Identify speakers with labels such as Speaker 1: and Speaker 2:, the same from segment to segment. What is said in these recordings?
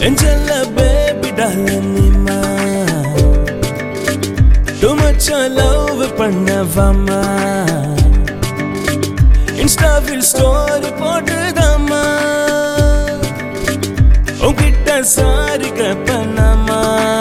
Speaker 1: என் செல்ல பேபி டாலனிமா Too much love பண்ணவாமா இன்ஸ்டாவில் ஸ்டோரி போட்டுதாமா உன்கிட்ட சாரி கேப்பனாமா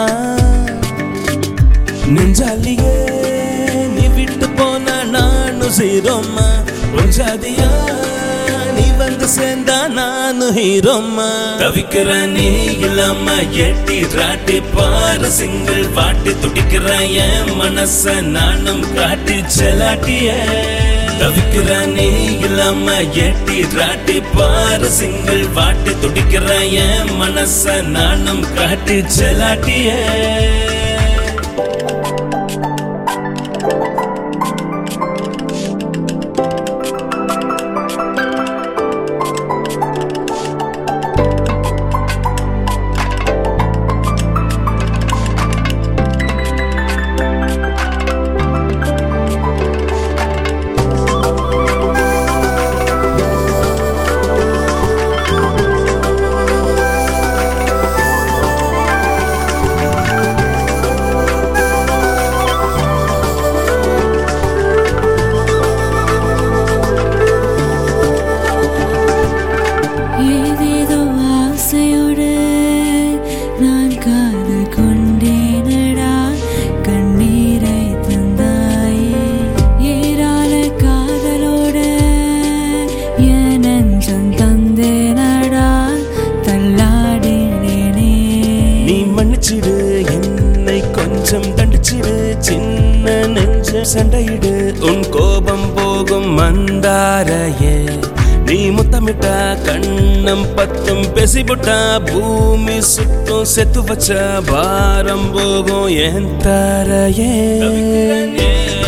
Speaker 1: நெஞ்சாலியே நீ விட்டு போனா நானும் சீரோம்மா பொஞ்சாதியா நீ வந்து சேர்ந்தா நானும் ஹீரோம்மா தவிக்கிற நீ இல்லாம எட்டி ராட்டி பாரு சிங்கிள் வாட்டி துடிக்கிற என் மனச நானும் காட்டி செலாட்டிய தவிக்கிற நீ இல்லாம எட்டி ராட்டி பாரு சிங்கிள் வாட்டி துடிக்கிற என் மனச நானும் காட்டி செலாட்டிய
Speaker 2: ஏதேதோ ஆசையோடு நான் காதல் கொண்டேனடா கண்ணீரை தந்தாயே ஏராள காதலோடு என் நெஞ்சம் தந்தேனடா தள்ளாடினேனே
Speaker 1: நீ மன்னிச்சிடு என்னை கொஞ்சம் தண்டிச்சிடு சின்ன நெஞ்ச சண்டையிடு உன் கோபம் போகும் மந்தாரையே நீ முத்தமிட்டா கண்ணம் பத்தும் பேசிவிட்டா பூமி சுத்தும் செத்து வச்ச பாரம் போகும் என் தாரையே